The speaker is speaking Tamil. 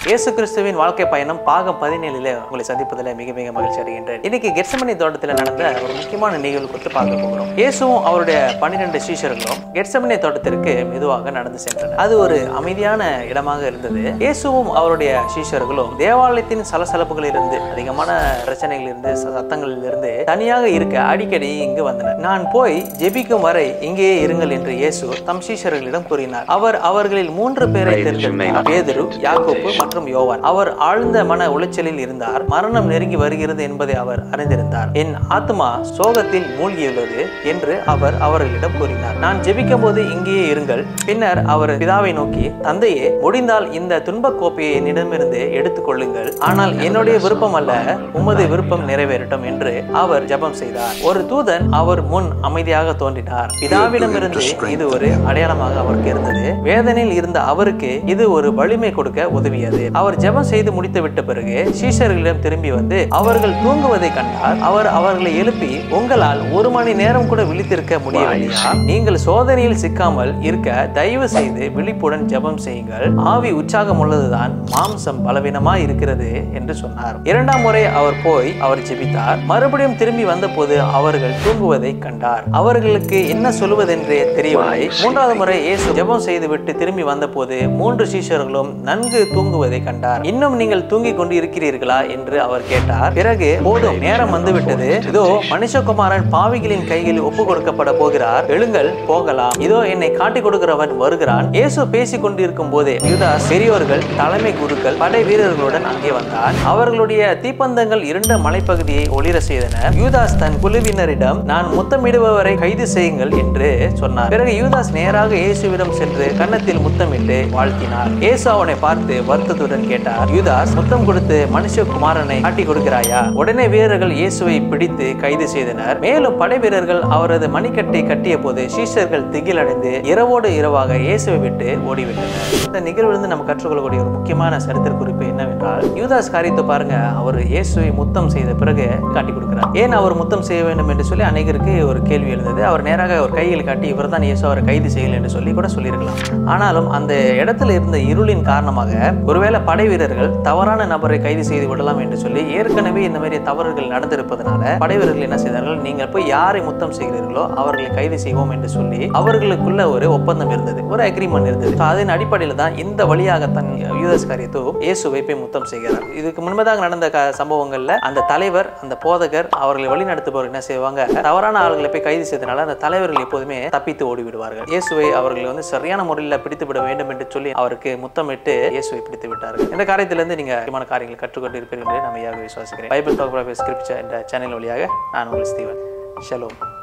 இயேசு கிறிஸ்துவின் வாழ்க்கை பயணம் பாகம் பதினேழுல உங்களை சந்திப்பதில் மிக மிக மகிழ்ச்சி அடைகின்றேன் இன்னைக்கு கெட்சமனி தோட்டத்தில் நடந்த ஒரு முக்கியமான நிகழ்வு குறித்து பார்க்க போகிறோம் இயேசுவும் அவருடைய பன்னிரண்டு சீஷர்களும் கெட்சமனி தோட்டத்திற்கு மெதுவாக நடந்து சென்றனர் அது ஒரு அமைதியான இடமாக இருந்தது இயேசுவும் அவருடைய சீஷர்களும் தேவாலயத்தின் சலசலப்புகளிலிருந்து அதிகமான பிரச்சனைகளிலிருந்து சத்தங்களிலிருந்து தனியாக இருக்க அடிக்கடி இங்கு வந்தனர் நான் போய் ஜெபிக்கும் வரை இங்கேயே இருங்கள் என்று இயேசு தம் சீஷர்களிடம் கூறினார் அவர் அவர்களில் மூன்று பேரை தேர்ந்தெடுத்தார் பேதுரு யாக்கோப்பு மற்றும் யோவான் அவர் ஆழ்ந்த மன உளைச்சலில் இருந்தார் மரணம் நெருங்கி வருகிறது என்பதை அவர் அறிந்திருந்தார் என் ஆத்மா சோகத்தில் மூழ்கியுள்ளது என்று அவர் அவர்களிடம் கூறினார் நான் ஜெபிக்கும் போது இங்கேயே இருங்கள் பின்னர் அவர் பிதாவை நோக்கி தந்தையே முடிந்தால் இந்த துன்பக் கோப்பையை என்னிடமிருந்து எடுத்துக் கொள்ளுங்கள் ஆனால் என்னுடைய விருப்பம் அல்ல உமது விருப்பம் நிறைவேறட்டும் என்று அவர் ஜெபம் செய்தார் ஒரு தூதன் அவர் முன் அமைதியாக தோன்றினார் பிதாவிடமிருந்து இது ஒரு அடையாளமாக அவருக்கு இருந்தது வேதனையில் இருந்த அவருக்கு இது ஒரு வலிமை கொடுக்க உதவியது அவர் ஜெபம் செய்து முடித்து விட்ட பிறகு சீஷர்களிடம் திரும்பி வந்து அவர்கள் தூங்குவதை கண்டார் அவர் அவர்களை எழுப்பி உங்களால் ஒரு மணி நேரம் கூட விழித்திருக்க முடியவில்லையா நீங்கள் சோதனையில் சிக்காமல் இருக்க தயவு செய்து விழிப்புடன் ஜெபம் செய்யுங்கள் ஆவி உற்சாகம் உள்ளதுதான் மாம்சம் பலவீனமா இருக்கிறது என்று சொன்னார் இரண்டாம் முறை அவர் போய் அவர் ஜெபித்தார் மறுபடியும் திரும்பி வந்தபோது அவர்கள் தூங்குவதை கண்டார் அவர்களுக்கு என்ன சொல்வதென்றே தெரியவில்லை மூன்றாவது முறை இயேசு ஜெபம் செய்துவிட்டு திரும்பி வந்தபோது மூன்று சீஷர்களும் நன்கு தூங்குவதை கண்டார் இன்னும் நீங்கள் தூங்கிக் கொண்டு இருக்கிறீர்களா என்று அவர் கேட்டார் பிறகு போதும் நேரம் வந்துவிட்டது இதோ மனுஷகுமாரன் பாவிகளின் கையில் ஒப்பு கொடுக்கப்பட போகிறார் எழுங்கள் போகலாம் இதோ என்னை காட்டிக் கொடுக்கிறவன் வருகிறான் இயேசு பேசிக் கொண்டிருக்கும் போதே யூதாஸ் பெரியோர்கள் தலைமை குருக்கள் படை வீரர்களுடன் அங்கே வந்தார் அவர்களுடைய தீப்பந்தங்கள் இருண்ட மலைப்பகுதியை ஒளிர செய்தனர் யூதாஸ் தன் குழுவினரிடம் நான் முத்தமிடுபவரை கைது செய்யுங்கள் என்று சொன்னார் பிறகு யூதாஸ் நேராக இயேசுவிடம் சென்று கன்னத்தில் முத்தமிட்டு வாழ்த்தினார் இயேசு அவனை பார்த்து வருத்தத்துடன் கேட்டார் யூதாஸ் முத்தம் கொடுத்து மனுஷகுமாரனை காட்டி கொடுக்கிறாயா உடனே வீரர்கள் இயேசுவை பிடித்து கைது செய்தனர் மேலும் படை வீரர்கள் அவரது மணிக்கட்டை கட்டிய போது சீஷர்கள் திகிலடைந்து இரவோடு இரவாக இயேசுவை விட்டு ஓடிவிட்டனர் இந்த நிகழ்விலிருந்து நம்ம கற்றுக்கொள்ளக்கூடிய ஒரு முக்கியமான சரித்திர குறிப்பு என்னவென்றால் யூதாஸ் காரியத்தை பாருங்க அவர் இயேசுவை முத்தம் செய்த பிறகு காட்டி கொடுக்கிறார் ஏன் அவர் முத்தம் செய்ய வேண்டும் என்று சொல்லி அநேகருக்கு ஒரு கேள்வி எழுந்தது அவர் நேராக ஒரு கையில் காட்டி இவர் தான் இயேசு அவரை கைது செய்யல என்று சொல்லி கூட சொல்லியிருக்கலாம் ஆனாலும் அந்த இடத்துல இருந்த இருளின் காரணமாக ஒருவேளை படை வீரர்கள் தவறான நபரை கைது செய்து விடலாம் என்று சொல்லி ஏற்கனவே இந்த மாதிரி தவறுகள் நடந்திருப்பதனால படை வீரர்கள் என்ன செய்தார்கள் நீங்கள் போய் யாரை முத்தம் செய்கிறீர்களோ அவர்களை கைது செய்வோம் என்று சொல்லி அவர்களுக்குள்ள ஒரு ஒப்பந்தம் இருந்தது ஒரு அக்ரிமெண்ட் இருந்தது So, அதன் அடிப்படையில் தான் இந்த வழியாக தன் யூதஸ் காரியத்தோ இயேசுவை போய் முத்தம் செய்கிறார் இதுக்கு முன்பதாக நடந்த க- சம்பவங்கள்ல அந்த தலைவர் அந்த போதகர் அவர்களை வழி நடத்துபவர் என்ன செய்வாங்க தவறான ஆள்களை போய் கைது செய்தனால அந்த தலைவர்கள் எப்போதுமே தப்பித்து ஓடி விடுவார்கள் இயேசுவை அவர்கள் வந்து சரியான முறையில் பிடித்து விட வேண்டும் என்று சொல்லி அவருக்கு முத்தமிட்டு இயேசுவை பிடித்து விட்டார்கள் இந்த காரியத்திலிருந்து நீங்க முக்கியமான காரியங்களை கற்றுக்கொண்டு இருப்பீர்கள் என்று நான் மெய்யாக விசுவாசிக்கிறேன் பைபிள் டாக் ஸ்கிரிப்சர் என்ற சேனல் வழியாக நான் உங்கள் ஸ்தீவன் ஷலோம்